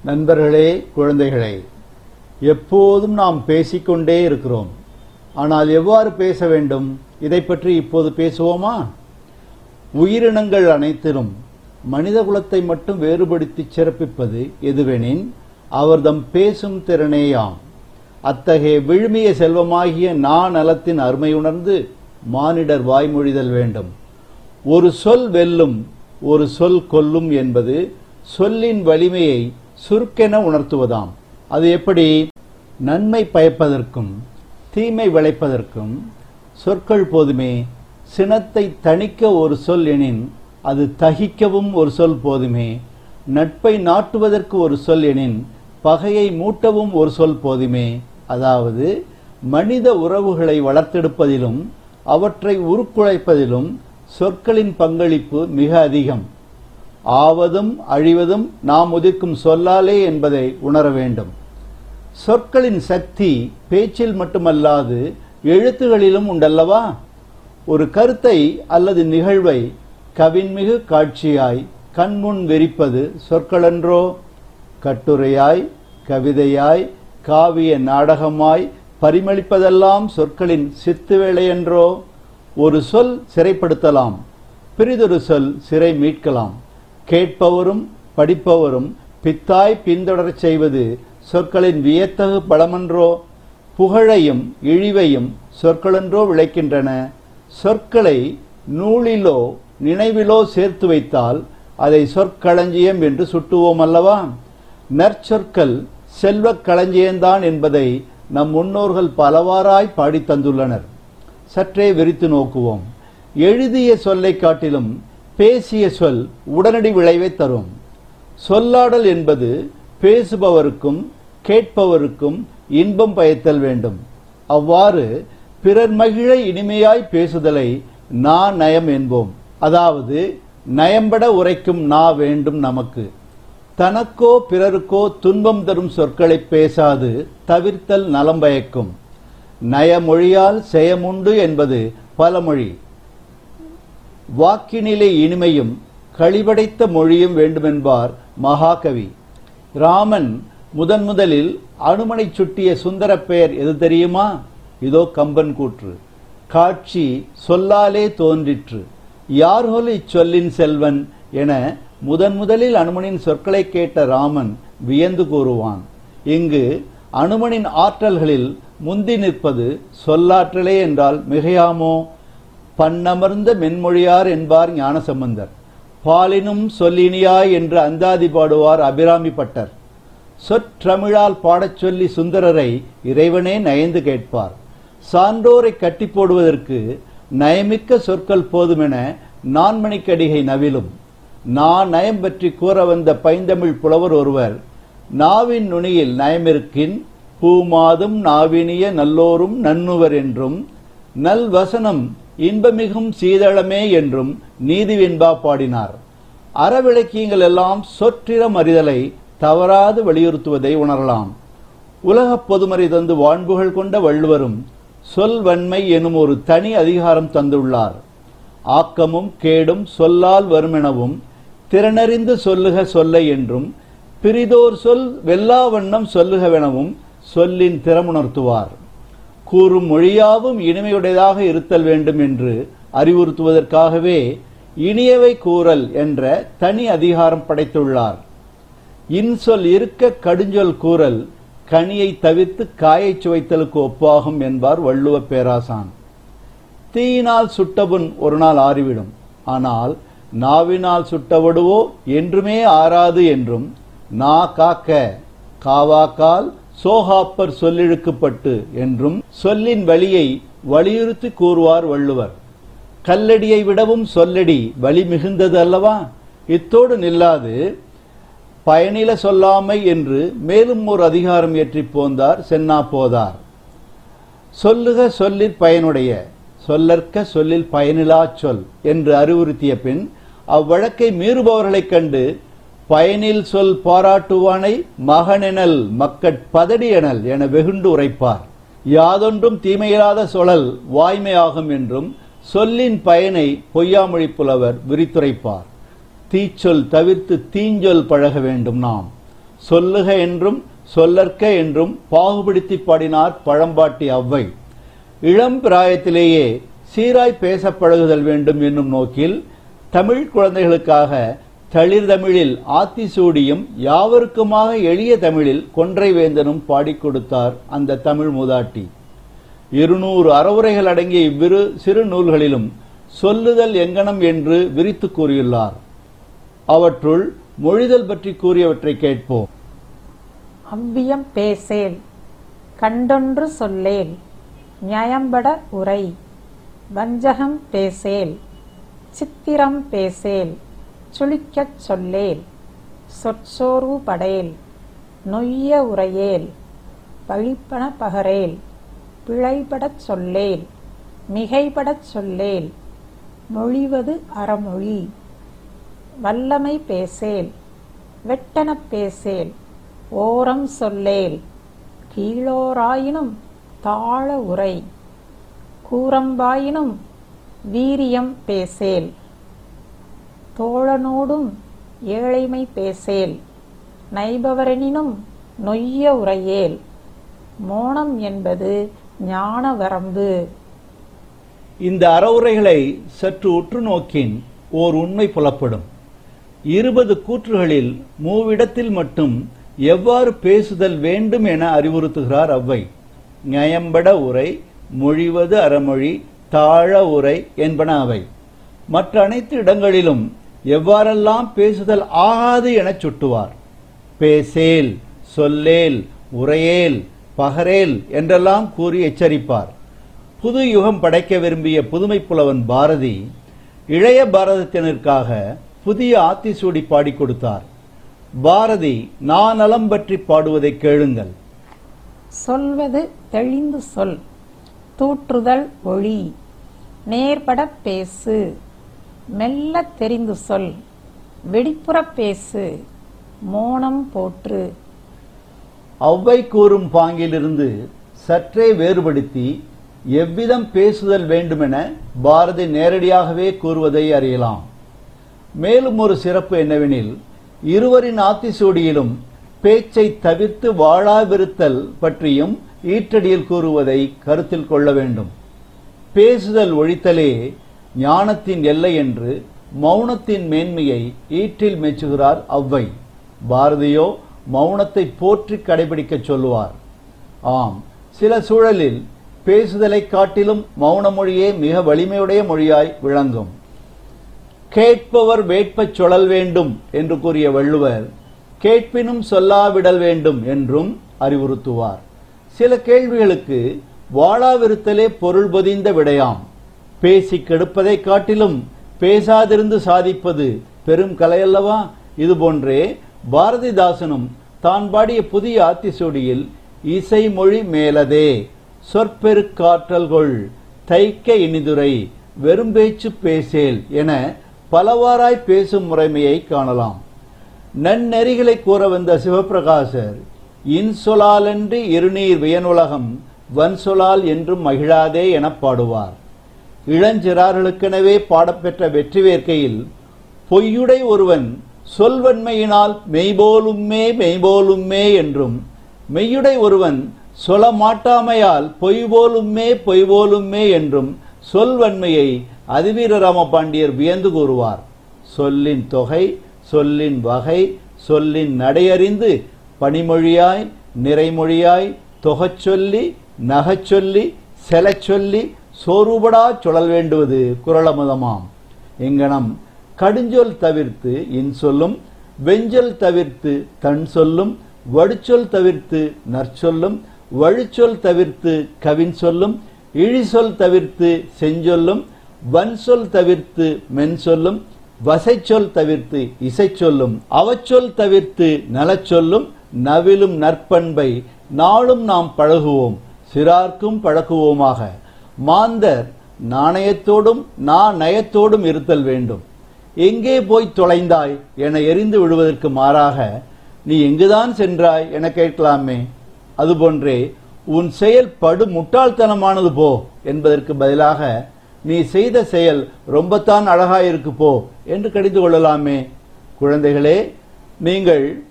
நண்பர்களே குழந்தைகளே எப்போதும் நாம் பேசிக்கொண்டே இருக்கிறோம் ஆனால் எவ்வாறு பேச வேண்டும் இதை பற்றி இப்போது பேசுவோமா உயிரினங்கள் அனைத்திலும் மனித குலத்தை மட்டும் வேறுபடுத்தி சிறப்பிப்பது எதுவெனின் அவர்தம் பேசும் திறனேயாம் அத்தகைய விழுமிய செல்வமாகிய நா நலத்தின் அருமையுணர்ந்து மானிடர் வாய்மொழிதல் வேண்டும் ஒரு சொல் வெல்லும் ஒரு சொல் கொல்லும் என்பது சொல்லின் வலிமையை சுருக்கென உணர்த்துவதாம் அது எப்படி நன்மை பயப்பதற்கும் தீமை விளைப்பதற்கும் சொற்கள் போதுமே சினத்தை தணிக்க ஒரு சொல் எனின் அது தகிக்கவும் ஒரு சொல் போதுமே நட்பை நாட்டுவதற்கு ஒரு சொல் எனின் பகையை மூட்டவும் ஒரு சொல் போதுமே அதாவது மனித உறவுகளை வளர்த்தெடுப்பதிலும் அவற்றை உருக்குலைப்பதிலும் சொற்களின் பங்களிப்பு மிக அதிகம் ஆவதும் அழிவதும் நாம் உதிர்க்கும் சொல்லாலே என்பதை உணர வேண்டும் சொற்களின் சக்தி பேச்சில் மட்டுமல்லாது எழுத்துகளிலும் உண்டல்லவா ஒரு கருத்தை அல்லது நிகழ்வை கவின்மிகு காட்சியாய் கண்முன் வெறிப்பது சொற்களன்றோ கட்டுரையாய் கவிதையாய் காவிய நாடகமாய் பரிமளிப்பதெல்லாம் சொற்களின் சித்து வேலையன்றோ ஒரு சொல் சிறைப்படுத்தலாம் பிரிதொரு சொல் சிறை மீட்கலாம் கேட்பவரும் படிப்பவரும் பித்தாய் பின்தொடரச் செய்வது சொற்களின் வியத்தகு பலமன்றோ புகழையும் இழிவையும் சொற்களன்றோ விளைக்கின்றன சொற்களை நூலிலோ நினைவிலோ சேர்த்து வைத்தால் அதை சொற்களஞ்சியம் என்று சுட்டுவோம் அல்லவா நற்சொற்கள் செல்வக் களஞ்சியம்தான் என்பதை நம் முன்னோர்கள் பலவாறாய் பாடித் தந்துள்ளனர் சற்றே விரித்து நோக்குவோம் எழுதிய சொல்லை காட்டிலும் பேசிய சொல் உடனடி விளைவை தரும் சொல்லாடல் என்பது பேசுபவருக்கும் கேட்பவருக்கும் இன்பம் பயத்தல் வேண்டும் அவ்வாறு பிறர் மகிழ இனிமையாய் பேசுதலை நா நயம் என்போம் அதாவது நயம்பட உரைக்கும் நா வேண்டும் நமக்கு தனக்கோ பிறருக்கோ துன்பம் தரும் சொற்களை பேசாது தவிர்த்தல் நலம் பயக்கும் நயமொழியால் செயமுண்டு என்பது பலமொழி வாக்கினிலே இனிமையும் கழிவடைத்த மொழியும் வேண்டுமென்பார் மகாகவி ராமன் முதன் முதலில் அனுமனை சுட்டிய சுந்தர பெயர் எது தெரியுமா இதோ கம்பன் கூற்று காட்சி சொல்லாலே தோன்றிற்று யார்கொல் இச்சொல்லின் செல்வன் என முதன் முதலில் அனுமனின் சொற்களை கேட்ட ராமன் வியந்து கூறுவான் இங்கு அனுமனின் ஆற்றல்களில் முந்தி நிற்பது சொல்லாற்றலே என்றால் மிகையாமோ பன்னமர்ந்த மென்மொழியார் என்பார் ஞானசம்பந்தர் பாலினும் சொல்லினியாய் என்று அந்தாதி பாடுவார் அபிராமி பட்டர் சொற்றமிழால் பாடச் சொல்லி சுந்தரரை இறைவனே நயந்து கேட்பார் சான்றோரை கட்டி போடுவதற்கு நயமிக்க சொற்கள் போதுமென நான்மணிக்கடிகை நவிலும் நான் நயம் பற்றி கூற வந்த பைந்தமிழ் புலவர் ஒருவர் நாவின் நுனியில் நயமிருக்கின் பூமாதும் நாவினிய நல்லோரும் நன்னுவர் என்றும் நல் வசனம் இன்பமிகும் சீதளமே என்றும் நீதி வெண்பா பாடினார் அறவிளக்கியங்கள் எல்லாம் சொற்றிரம் அறிதலை தவறாது வலியுறுத்துவதை உணரலாம் உலகப் பொதுமறை தந்து வான்புகள் கொண்ட வள்ளுவரும் சொல் வன்மை எனும் ஒரு தனி அதிகாரம் தந்துள்ளார் ஆக்கமும் கேடும் சொல்லால் வருமெனவும் திறனறிந்து சொல்லுக சொல்லை என்றும் பிரிதோர் சொல் வெல்லாவண்ணம் சொல்லுகவெனவும் சொல்லின் திறமுணர்த்துவார் கூறும் மொழியாவும் இனிமையுடையதாக இருத்தல் வேண்டும் என்று அறிவுறுத்துவதற்காகவே இனியவை கூறல் என்ற தனி அதிகாரம் படைத்துள்ளார் இன்சொல் இருக்க கடுஞ்சொல் கூறல் கனியை தவிர்த்து காயச் சுவைத்தலுக்கு ஒப்பாகும் என்பார் வள்ளுவ பேராசான் தீயினால் சுட்டபுண் ஒரு நாள் ஆறிவிடும் ஆனால் நாவினால் சுட்டவடுவோ என்றுமே ஆறாது என்றும் நா காக்க காவாக்கால் சோகாப்பர் சொல்லிழுக்கப்பட்டு என்றும் சொல்லின் வழியை வலியுறுத்தி கூறுவார் வள்ளுவர் கல்லடியை விடவும் சொல்லடி வலி மிகுந்தது அல்லவா இத்தோடு நில்லாது பயனில சொல்லாமை என்று மேலும் ஒரு அதிகாரம் ஏற்றி போந்தார் சென்னா போதார் சொல்லுக சொல்லிற் பயனுடைய சொல்லற்க சொல்லில் பயனிலா சொல் என்று அறிவுறுத்திய பின் அவ்வழக்கை மீறுபவர்களைக் கண்டு பயனில் சொல் பாராட்டுவானை மகனெனல் மக்கட் பதடியெனல் என வெகுண்டு உரைப்பார் யாதொன்றும் தீமையில்லாத சொலல் வாய்மையாகும் என்றும் சொல்லின் பயனை பொய்யாமொழி புலவர் விரித்துரைப்பார் தீச்சொல் தவிர்த்து தீஞ்சொல் பழக வேண்டும் நாம் சொல்லுக என்றும் சொல்லற்க என்றும் பாகுபடுத்தி பாடினார் பழம்பாட்டி அவ்வை இளம் பிராயத்திலேயே சீராய் பேசப் பழகுதல் வேண்டும் என்னும் நோக்கில் தமிழ் குழந்தைகளுக்காக தளிர் தமிழில் ஆத்திசூடியும் யாவருக்குமாக எளிய தமிழில் கொன்றை வேந்தனும் பாடிக் கொடுத்தார் அந்த தமிழ் மூதாட்டி இருநூறு அறவுரைகள் அடங்கிய இவ்விரு சிறு நூல்களிலும் சொல்லுதல் எங்கனம் என்று விரித்து கூறியுள்ளார் அவற்றுள் மொழிதல் பற்றி கூறியவற்றை கேட்போம் அவ்வியம் பேசேல் கண்டொன்று சொல்லேல் நியாயம்பட உரை வஞ்சகம் பேசேல் சித்திரம் பேசேல் சுளிக்கச் சொல்லேல் சொற்சோர்வு படேல் நொய்ய உரையேல் பழிப்பன பகரேல் பிழைபடச் சொல்லேல் மிகைபடச் சொல்லேல் மொழிவது அறமொழி வல்லமை பேசேல் வெட்டனப் பேசேல் ஓரம் சொல்லேல் கீழோராயினும் தாழ உரை கூரம்பாயினும் வீரியம் பேசேல் தோழனோடும் ஏழைமை பேசேல் நைபவரெனினும் நொய்ய உரையேல் மோனம் என்பது ஞான வரம்பு இந்த அறவுரைகளை சற்று உற்று நோக்கின் ஓர் உண்மை புலப்படும் இருபது கூற்றுகளில் மூவிடத்தில் மட்டும் எவ்வாறு பேசுதல் வேண்டும் என அறிவுறுத்துகிறார் அவ்வை நியம்பட உரை மொழிவது அறமொழி தாழ உரை என்பன அவை மற்ற அனைத்து இடங்களிலும் எவ்வாறெல்லாம் பேசுதல் ஆகாது எனச் சுட்டுவார் பேசேல் சொல்லேல் உரையேல் பகரேல் என்றெல்லாம் கூறி எச்சரிப்பார் புது யுகம் படைக்க விரும்பிய புதுமை புலவன் பாரதி இளைய பாரதத்தினருக்காக புதிய ஆத்திசூடி பாடிக் கொடுத்தார் பாரதி நானலம் பற்றி பாடுவதை கேளுங்கள் சொல்வது தெளிந்து சொல் தூற்றுதல் ஒளி நேர்படப் பேசு மெல்லத் தெரிந்து சொல் வெடிப்புறப் பேசு மோனம் போற்று அவ்வை கூறும் பாங்கிலிருந்து சற்றே வேறுபடுத்தி எவ்விதம் பேசுதல் வேண்டுமென பாரதி நேரடியாகவே கூறுவதை அறியலாம் மேலும் ஒரு சிறப்பு என்னவெனில் இருவரின் ஆத்திசூடியிலும் பேச்சை தவிர்த்து வாழாவிருத்தல் பற்றியும் ஈற்றடியில் கூறுவதை கருத்தில் கொள்ள வேண்டும் பேசுதல் ஒழித்தலே ஞானத்தின் எல்லை என்று மௌனத்தின் மேன்மையை ஈற்றில் மெச்சுகிறார் அவ்வை பாரதியோ மௌனத்தை போற்றி கடைபிடிக்கச் சொல்லுவார் ஆம் சில சூழலில் பேசுதலைக் காட்டிலும் மௌன மொழியே மிக வலிமையுடைய மொழியாய் விளங்கும் கேட்பவர் வேட்பச் சொழல் வேண்டும் என்று கூறிய வள்ளுவர் கேட்பினும் சொல்லாவிடல் வேண்டும் என்றும் அறிவுறுத்துவார் சில கேள்விகளுக்கு வாழாவிருத்தலே பொருள் பொதிந்த விடையாம் பேசி கெடுப்பதை காட்டிலும் பேசாதிருந்து சாதிப்பது பெரும் கலையல்லவா இதுபோன்றே பாரதிதாசனும் தான் பாடிய புதிய ஆத்திசூடியில் இசைமொழி மேலதே சொற்பெருக்காற்றல்கொள் தைக்க இனிதுரை வெறும்பேச்சு பேசேல் என பலவாறாய் பேசும் முறைமையை காணலாம் நன்னெறிகளை கூற வந்த சிவப்பிரகாசர் இன்சொலாலன்றி இருநீர் வியனுலகம் வன்சொலால் என்றும் மகிழாதே எனப் பாடுவார் இளஞ்சிறார்களுக்கெனவே பாடப்பெற்ற வெற்றி வேர்க்கையில் பொய்யுடை ஒருவன் சொல்வன்மையினால் மெய்போலும்மே மெய்போலும்மே என்றும் மெய்யுடை ஒருவன் சொல மாட்டாமையால் பொய் போலும்மே பொய் போலும்மே என்றும் சொல்வன்மையை அதிவீரராம பாண்டியர் வியந்து கூறுவார் சொல்லின் தொகை சொல்லின் வகை சொல்லின் நடையறிந்து பணிமொழியாய் நிறைமொழியாய் தொகச் சொல்லி நகச் சொல்லி செலச் சொல்லி சோறுபடா சுழல் வேண்டுவது குரலமுதமாம் எங்கனம் கடுஞ்சொல் தவிர்த்து இன்சொல்லும் வெஞ்சொல் தவிர்த்து தன் சொல்லும் வடுச்சொல் தவிர்த்து நற்சொல்லும் வழுச்சொல் தவிர்த்து கவின் சொல்லும் இழிசொல் தவிர்த்து செஞ்சொல்லும் வன்சொல் தவிர்த்து மென் சொல்லும் வசைச்சொல் தவிர்த்து இசைச்சொல்லும் அவச்சொல் தவிர்த்து நலச்சொல்லும் நவிலும் நற்பண்பை நாளும் நாம் பழகுவோம் சிறார்க்கும் பழகுவோமாக மாந்தர் நாணயத்தோடும் நா நயத்தோடும் இருத்தல் வேண்டும் எங்கே போய் தொலைந்தாய் என எரிந்து விடுவதற்கு மாறாக நீ எங்குதான் சென்றாய் என கேட்கலாமே அதுபோன்றே உன் செயல் படு முட்டாள்தனமானது போ என்பதற்கு பதிலாக நீ செய்த செயல் ரொம்பத்தான் அழகாயிருக்கு போ என்று கடிந்து கொள்ளலாமே குழந்தைகளே நீங்கள்